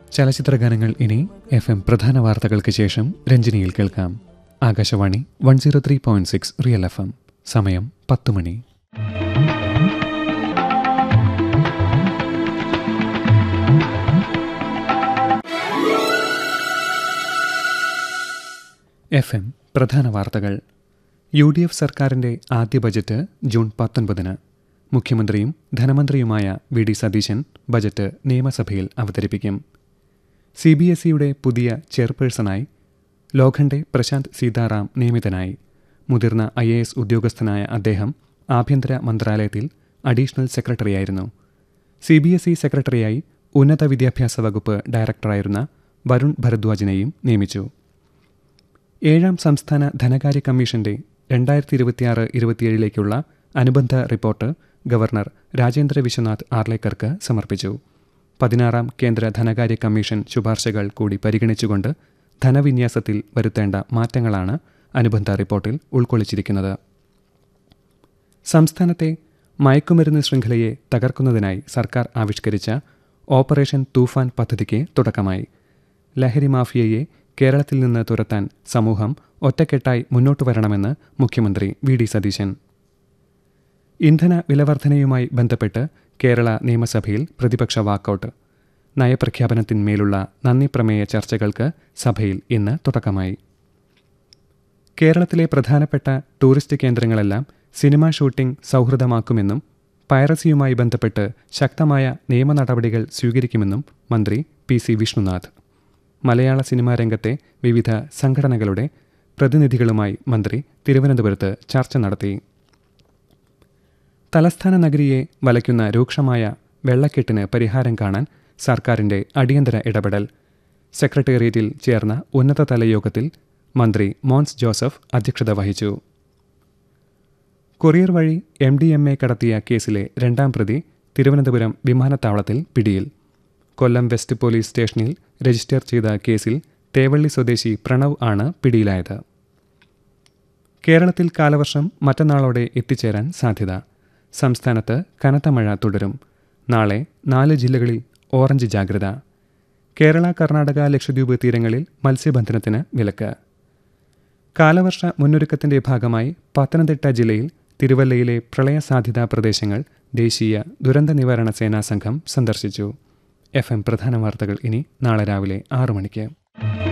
ചലച്ചിത്ര ഗാനങ്ങൾ ഇനി എഫ് എം പ്രധാന വാർത്തകൾക്ക് ശേഷം രഞ്ജിനിയിൽ കേൾക്കാം Akashvani one zero three point six real F M സമയം പത്ത് മണി എഫ് എം പ്രധാന വാർത്തകൾ യു ഡി എഫ് സർക്കാരിന്റെ ആദ്യ ബജറ്റ് ജൂൺ പത്തൊൻപതിന് മുഖ്യമന്ത്രിയും ധനമന്ത്രിയുമായ വി ഡി സതീശൻ ബജറ്റ് നിയമസഭയിൽ അവതരിപ്പിക്കും സി ബി എസ് ഇയുടെ പുതിയ ചെയർപേഴ്സണായി ലോഖണ്ഡെ പ്രശാന്ത് സീതാറാം നിയമിതനായി മുതിർന്ന ഐ എ എസ് ഉദ്യോഗസ്ഥനായ അദ്ദേഹം ആഭ്യന്തര മന്ത്രാലയത്തിൽ അഡീഷണൽ സെക്രട്ടറിയായിരുന്നു സി ബി എസ് ഇ സെക്രട്ടറിയായി ഉന്നത വിദ്യാഭ്യാസ വകുപ്പ് ഡയറക്ടറായിരുന്ന വരുൺ ഭരദ്വാജിനെയും നിയമിച്ചു ഏഴാം സംസ്ഥാന ധനകാര്യ കമ്മീഷന്റെ രണ്ടായിരത്തി ഇരുപത്തിയാറ് ഇരുപത്തിയേഴിലേക്കുള്ള അനുബന്ധ റിപ്പോർട്ട് ഗവർണർ രാജേന്ദ്ര വിശ്വനാഥ് ആർലേക്കർക്ക് സമർപ്പിച്ചു പതിനാറാം കേന്ദ്ര ധനകാര്യ കമ്മീഷൻ ശുപാർശകൾ കൂടി പരിഗണിച്ചുകൊണ്ട് ധനവിന്യാസത്തിൽ വരുത്തേണ്ട മാറ്റങ്ങളാണ് അനുബന്ധ റിപ്പോർട്ടിൽ ഉൾക്കൊള്ളിച്ചിരിക്കുന്നത് സംസ്ഥാനത്തെ മയക്കുമരുന്ന് ശൃംഖലയെ തകർക്കുന്നതിനായി സർക്കാർ ആവിഷ്കരിച്ച ഓപ്പറേഷൻ തൂഫാൻ പദ്ധതിക്ക് തുടക്കമായി ലഹരി മാഫിയയെ കേരളത്തിൽ നിന്ന് തുരത്താൻ സമൂഹം ഒറ്റക്കെട്ടായി മുന്നോട്ടു വരണമെന്ന് മുഖ്യമന്ത്രി വി ഡി സതീശൻ ഇന്ധന വിലവർധനയുമായി ബന്ധപ്പെട്ട് കേരള നിയമസഭയിൽ പ്രതിപക്ഷ വാക്കൌട്ട് നയപ്രഖ്യാപനത്തിന്മേലുള്ള നന്ദി പ്രമേയ ചർച്ചകൾക്ക് സഭയിൽ ഇന്ന് തുടക്കമായി കേരളത്തിലെ പ്രധാനപ്പെട്ട ടൂറിസ്റ്റ് കേന്ദ്രങ്ങളെല്ലാം സിനിമാ ഷൂട്ടിംഗ് സൗഹൃദമാക്കുമെന്നും പൈറസിയുമായി ബന്ധപ്പെട്ട് ശക്തമായ നിയമ നടപടികൾ സ്വീകരിക്കുമെന്നും മന്ത്രി പി സി വിഷ്ണുനാഥ് മലയാള സിനിമാ രംഗത്തെ വിവിധ സംഘടനകളുടെ പ്രതിനിധികളുമായി മന്ത്രി തിരുവനന്തപുരത്ത് ചർച്ച നടത്തി തലസ്ഥാന നഗരിയെ വലയ്ക്കുന്ന രൂക്ഷമായ വെള്ളക്കെട്ടിന് പരിഹാരം കാണാൻ സർക്കാരിന്റെ അടിയന്തര ഇടപെടൽ സെക്രട്ടേറിയറ്റിൽ ചേർന്ന ഉന്നതതല യോഗത്തിൽ മന്ത്രി മോൻസ് ജോസഫ് അധ്യക്ഷത വഹിച്ചു കൊറിയർ വഴി എം ഡി എം എ കടത്തിയ കേസിലെ രണ്ടാം പ്രതി തിരുവനന്തപുരം വിമാനത്താവളത്തിൽ പിടിയിൽ കൊല്ലം വെസ്റ്റ് പോലീസ് സ്റ്റേഷനിൽ രജിസ്റ്റർ ചെയ്ത കേസിൽ തേവള്ളി സ്വദേശി പ്രണവ് ആണ് പിടിയിലായത് കേരളത്തിൽ കാലവർഷം മറ്റന്നാളോടെ എത്തിച്ചേരാൻ സാധ്യത സംസ്ഥാനത്ത് കനത്ത മഴ തുടരും നാളെ നാല് ജില്ലകളിൽ ഓറഞ്ച് ജാഗ്രത കേരള കർണാടക ലക്ഷദ്വീപ് തീരങ്ങളിൽ മത്സ്യബന്ധനത്തിന് വിലക്ക് കാലവർഷ മുന്നൊരുക്കത്തിന്റെ ഭാഗമായി പത്തനംതിട്ട ജില്ലയിൽ തിരുവല്ലയിലെ പ്രളയ സാധ്യതാ പ്രദേശങ്ങൾ ദേശീയ ദുരന്ത നിവാരണ സേനാ സംഘം സന്ദർശിച്ചു എഫ് എം പ്രധാന വാർത്തകൾ ഇനി നാളെ രാവിലെ ആറു മണിക്ക്